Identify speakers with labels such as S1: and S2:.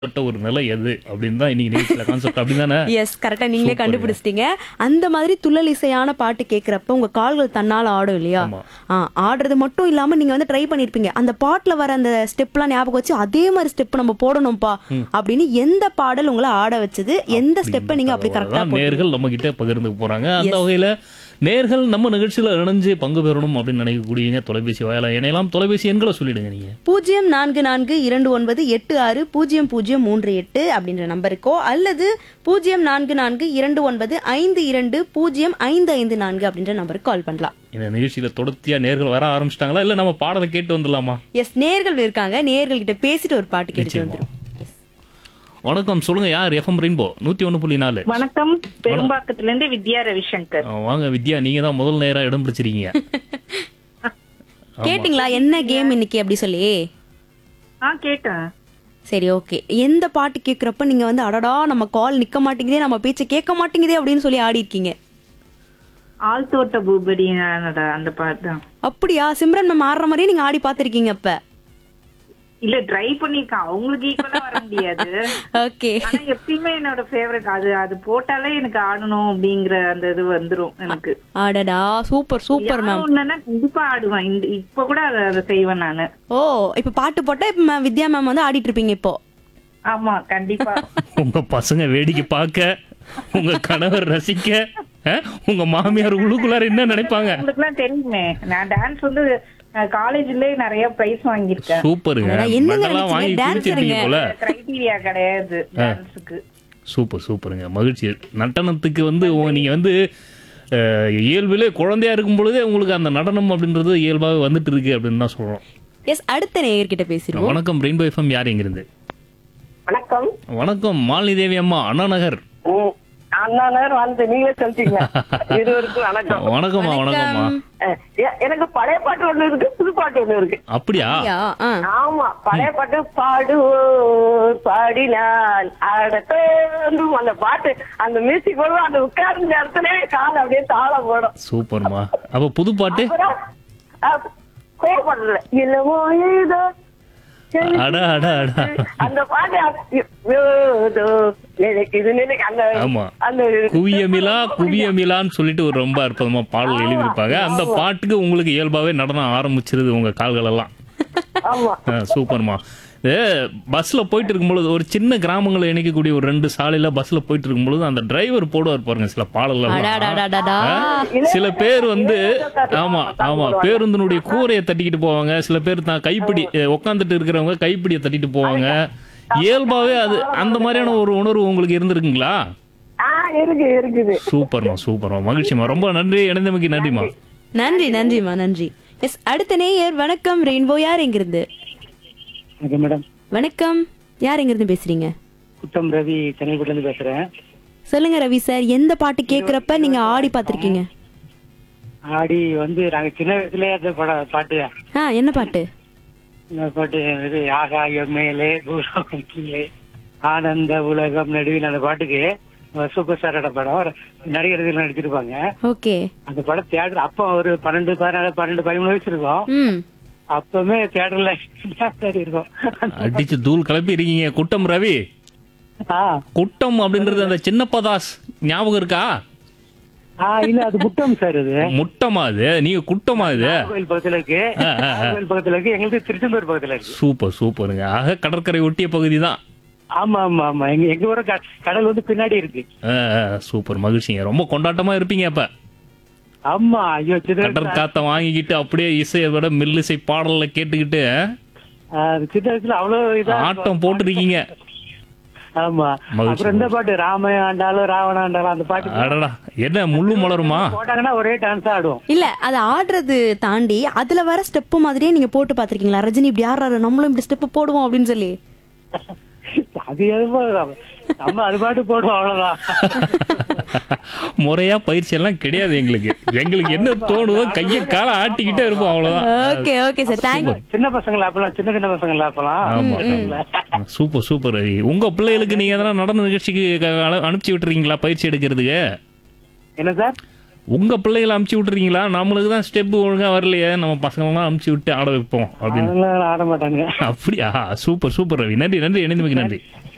S1: பட்ட ஒரு நிலை எது அப்படின்னு தான் இன்னைக்கு நிகழ்ச்சியில கான்செப்ட் அப்படிதானே
S2: எஸ் கரெக்டா நீங்களே
S1: சூப்பருங்க.
S2: கண்டுபிடிச்சிட்டீங்க அந்த மாதிரி துள்ளல் இசையான பாட்டு கேக்குறப்ப உங்க கால்கள் தன்னால ஆடும் இல்லையா
S1: ஆமா.
S2: ஆ, ஆடுறது மட்டும் இல்லாம நீங்க வந்து ட்ரை பண்ணிருப்பீங்க அந்த பாட்டுல வர அந்த ஸ்டெப்லாம் ஞாபகம் வச்சு அதே மாதிரி ஸ்டெப் நம்ம போடணும்ப்பா அப்படின்னு எந்த பாடல் உங்களை ஆட வச்சது எந்த ஸ்டெப்பை நீங்க அப்படி கரெக்டா
S1: அதான் நேர்கள் நம்ம கிட்ட பகிர்ந்து போறாங்க அந்த வகையில நேர்கள் நம்ம நிகழ்ச்சியில இணைஞ்சு பங்கு பெறணும் அப்படின்னு நினைக்கக்கூடியவங்க தொலைபேசி வாயிலா இணையலாம் தொலைபேசி எண்களை சொல்லிடுங்க நீங்க
S2: பூஜ்ஜியம் நான்கு நான்கு இரண்டு ஒன்பது எட்டு ஆறு பூஜ்ஜியம் பூஜ்ஜியம் மூன்று எட்டு அப்படின்ற நம்பருக்கோ அல்லது பூஜ்ஜியம் நான்கு நான்கு இரண்டு ஒன்பது ஐந்து இரண்டு பூஜ்ஜியம் ஐந்து ஐந்து நான்கு அப்படின்ற நம்பருக்கு கால் பண்ணலாம்
S1: இந்த நிகழ்ச்சியில தொடர்ச்சியா நேர்கள் வர ஆரம்பிச்சிட்டாங்களா இல்ல நம்ம பாடலை கேட்டு வந்துடலாமா
S2: எஸ் நேர்கள் இருக்காங்க நேர்கள் கிட்ட பேசிட்டு ஒரு பாட்டு கேட்டு
S1: நிச்சயமா.
S2: வந்துரும்
S1: வணக்கம் சொல்லுங்க யார் எஃப்எம் ரெயின்போ நூத்தி ஒண்ணு புள்ளி நாலு
S3: வணக்கம் பெரும்பாக்கத்துல இருந்து வித்யா ரவிசங்கர்
S1: ஆ, வாங்க வித்யா நீங்க தான் முதல் நேரா இடம் பிடிச்சிருக்கீங்க
S2: கேட்டிங்களா என்ன கேம் இன்னைக்கு அப்படி சொல்லி
S3: ஆ கேட்டேன்
S2: சரி ஓகே எந்த பாட்டு கேக்குறப்ப நீங்க வந்து அடடா நம்ம கால் நிக்க மாட்டேங்குதே நம்ம பேச்ச கேட்க மாட்டேங்குதே அப்படின்னு சொல்லி ஆடி இருக்கீங்க
S3: ஆள் தோட்ட பூபதி அந்த பாட்டு தான்
S2: அப்படியா சிம்ரன் மேம் ஆடுற மாதிரியே நீங்க ஆடி பாத்திருக்கீங்க அப்ப
S3: இல்ல ட்ரை பண்ணிருக்கேன் அவங்களுக்கு ஈக்குவலா வர முடியாது
S2: ஓகே
S3: ஆனா எப்பயுமே என்னோட ஃபேவரட் அது அது போட்டாலே எனக்கு ஆடணும் அப்படிங்கிற அந்த இது வந்துரும் எனக்கு
S2: அடடா சூப்பர் சூப்பர் மேம்
S3: ஒண்ணுன்னா கண்டிப்பா ஆடுவேன் இந்த இப்ப கூட அதை அதை செய்வேன் நானு
S2: ஓ இப்ப பாட்டு போட்டா இப்ப ம- வித்யா மேம் வந்து ஆடிட்டு இருப்பீங்க இப்போ
S3: ஆமா கண்டிப்பா
S1: உங்க பசங்க வேடிக்கை பார்க்க உங்க கணவர் ரசிக்க ஆ, உங்க மாமியார் உள்ளுக்குள்ளார என்ன நினைப்பாங்க
S3: உங்களுக்கு எல்லாம் தெரியுமே நான் டான்ஸ் வந்து காலேஜ்ல நிறைய பிரைஸ் வாங்கியிருக்கேன்
S1: சூப்பருங்க
S2: அடடா, என்னங்க
S1: மெடலாம் வாங்கி
S2: நினைச்சீங்க?
S1: குடிச்சிருக்கீங்க
S2: டான்ஸருங்க.
S1: போல
S3: கிரைட்டீரியா கிடையாது டான்ஸுக்கு
S1: சூப்பர் சூப்பருங்க மகிழ்ச்சி நடனத்துக்கு வந்து உங்க- நீங்க வந்து அஹ், இயல்பிலே குழந்தையா இருக்கும் பொழுதே உங்களுக்கு அந்த நடனம் அப்படின்றது இயல்பாவே வந்துட்டு இருக்கு அப்படின்னு தான் சொல்றோம்
S2: எஸ் அடுத்த நேயர்கிட்ட பேசிடுவோம்
S1: வணக்கம் ரெயின்போ எஃப்எம் யார் எங்கிருந்து
S4: வணக்கம்
S1: வணக்கம் மாலினி தேவி அம்மா அண்ணா நகர்
S4: ம், அண்ணா நேரம் வந்து நீங்களே சொல்லிட்டீங்க இருவருக்கும் வணக்கம்
S1: வணக்கம்மா வணக்கம்மா
S4: அஹ், எ- எனக்கு பழைய பாட்டு ஒண்ணு இருக்கு புது பாட்டு ஒண்ணு இருக்கு
S1: அப்படியா
S2: அப்படியா? ஆ.
S4: ஆமா பழைய பாட்டு பாடுவோ பாடினால் அடத்தோன்றும் அந்த பாட்டு அந்த மியூசிக் போடுவோம் அந்த உட்கார்ந்த இடத்துல கால் அப்படியே தாளம் போடும்
S1: சூப்பர்மா அப்ப புது பாட்டு
S4: அப்புறம் அஹ், கோவப்படுறதுல இல்லவோ ஏதோ
S1: அட அட அட
S4: அந்த பாட்டு ஏதோ நினைக்குது நினைக்க அந்த
S1: ஆமா
S4: அந்த
S1: குவியமிலா குவியமிலான்னு சொல்லிட்டு ஒரு ரொம்ப அற்புதமா பாடல் எழுதியிருப்பாங்க அந்த பாட்டுக்கு உங்களுக்கு இயல்பாவே நடனம் ஆரம்பிச்சிருது உங்க கால்கள் எல்லாம்
S4: ஆமா
S1: ஆ, சூப்பர்மா இது பஸ்ல போயிட்டு இருக்கும்பொழுது ஒரு சின்ன கிராமங்களை இணைக்கக்கூடிய ஒரு ரெண்டு சாலையில பஸ்ல போயிட்டு இருக்கும்பொழுது அந்த டிரைவர் போடுவார் பாருங்க சில பாடல்கள்
S2: அடாடாடாடா.
S1: சில பேர் வந்து ஆமா ஆமா பேருந்தினுடைய கூரையை தட்டிக்கிட்டு போவாங்க சில பேர் தான் கைப்பிடி உட்காந்துட்டு இருக்கிறவங்க கைப்பிடியை தட்டிட்டு போவாங்க இயல்பாவே அது அந்த மாதிரியான ஒரு உணர்வு உங்களுக்கு இருந்திருக்குங்களா
S4: ஆ இருக்கு இருக்குது
S1: சூப்பர்மா சூப்பர்மா மகிழ்ச்சிமா ரொம்ப நன்றி இணைந்தமைக்கு நன்றிமா
S2: நன்றி நன்றிமா நன்றி எஸ் அடுத்த நேயர் வணக்கம் ரெயின்போ யார் எங்கிருந்து
S5: வணக்கம் மேடம்
S2: வணக்கம் யார் எங்கிருந்து பேசுறீங்க
S5: குட்டம் ரவி சென்னைக்குள்ள இருந்து பேசுறேன்
S2: சொல்லுங்க ரவி சார் எந்த பாட்டு கேக்குறப்ப நீங்க ஆடி பாத்திருக்கீங்க
S5: ஆடி வந்து நாங்க சின்ன வயசுலயே அந்த பட பாட்டு
S2: ஆ என்ன பாட்டு
S5: இந்த பாட்டு இது ஆகாயம் மேலே பூலோகம் கீழே ஆனந்த உலகம் நடுவில் அந்த பாட்டுக்கு சூப்பர் ஸ்டாரோட படம் நடிகர்கள் நடிச்சிருப்பாங்க
S2: ஓகே
S5: அந்த படம் தியேட்டர் அப்போ ஒரு பன்னெண்டு பதினாலு பன்னெண்டு பதிமூணு வயசு இருக்கும்
S2: ம்
S5: அப்பவுமே தியேட்டர்ல இருக்கும்
S1: அடிச்சு தூள் கிளப்பி இருக்கீங்க குட்டம் ரவி
S5: ஆ
S1: குட்டம் அப்படின்றது அந்த சின்னப்பதாஸ் ஞாபகம் இருக்கா
S5: ஆ இல்ல அது புத்தம் சார் இது
S1: முட்டமா அது நீங்க குட்டமா இது
S5: கோயில் பக்கத்துல இருக்கு
S1: ஆ, ஆ, ஆ.
S5: கோயில் பக்கத்துல இருக்கு எங்களுக்கு திருச்செந்தூர் பக்கத்துல இருக்கு
S1: சூப்பர் சூப்பருங்க ஆக கடற்கரை ஒட்டிய பகுதி தான்
S5: ஆமா ஆமா ஆமா எங்க எங்க ஊர க- கடல் வந்து பின்னாடி இருக்கு
S1: சூப்பர் மகிழ்ச்சிங்க ரொம்ப கொண்டாட்டமா இருப்பீங்க அப்ப
S5: ஆமா ஐயோ சின்ன
S1: கடற் காத்த வாங்கிக்கிட்டு அப்படியே இசையை விட மில்லிசை பாடல்ல கேட்டுக்கிட்டு
S5: ஆ, சின்ன வயசுல அவ்வளவு இதா
S1: ஆட்டம் போட்டிருக்கீங்க
S5: ஆமா
S1: மகிழ்ச்சி,
S5: அப்புறம் இந்த பாட்டு ராம ஆண்டாலும் ராவண ஆண்டாலும் அந்த பாட்டு
S1: அடடா என்ன முள்ளு மலருமா
S5: போட்டாங்கன்னா ஒரே டான்ஸ் ஆடுவோம்
S2: இல்ல அது ஆடுறது தாண்டி அதுல வர ஸ்டெப் மாதிரியே நீங்க போட்டு பாத்திருக்கீங்களா ரஜினி இப்படி ஆடுறாரு நம்மளும் இப்படி ஸ்டெப் போடுவோம் அப்படின்னு சொல்லி
S5: அது எதுவும் நம்ம அது பாட்டு போடுவோம் அவ்வளவுதான்
S1: முறையா பயிற்சி எல்லாம் கிடையாது எங்களுக்கு எங்களுக்கு என்ன தோணுதோ கையை கால ஆட்டிக்கிட்டே இருப்போம் அவ்வளவுதான்
S2: ஓகே ஓகே சார் தேங்க்யூ
S5: சின்ன பசங்களை அப்பலாம் சின்ன சின்ன பசங்களை அப்பலாம்
S1: ஆமா சூப்பர் சூப்பர் ரவி உங்க பிள்ளைகளுக்கு நீங்க எதனா நடன நிகழ்ச்சிக்கு க- அனு- அனுப்பிச்சு விட்டுறீங்களா பயிற்சி எடுக்கிறதுக்கு
S5: என்ன சார்
S1: உங்க பிள்ளைகளை அனுப்பிச்சு விட்டுறீங்களா நம்மளுக்கு தான் ஸ்டெப் ஒழுங்கா வரலையே நம்ம பசங்களெல்லாம் அனுப்பிச்சு விட்டு ஆட வைப்போம் அப்படின்னு
S5: அதெல்லாம் ஆட மாட்டாங்க
S1: அப்படியா சூப்பர் சூப்பர் ரவி நன்றி நன்றி இணைந்தமைக்கு நன்றி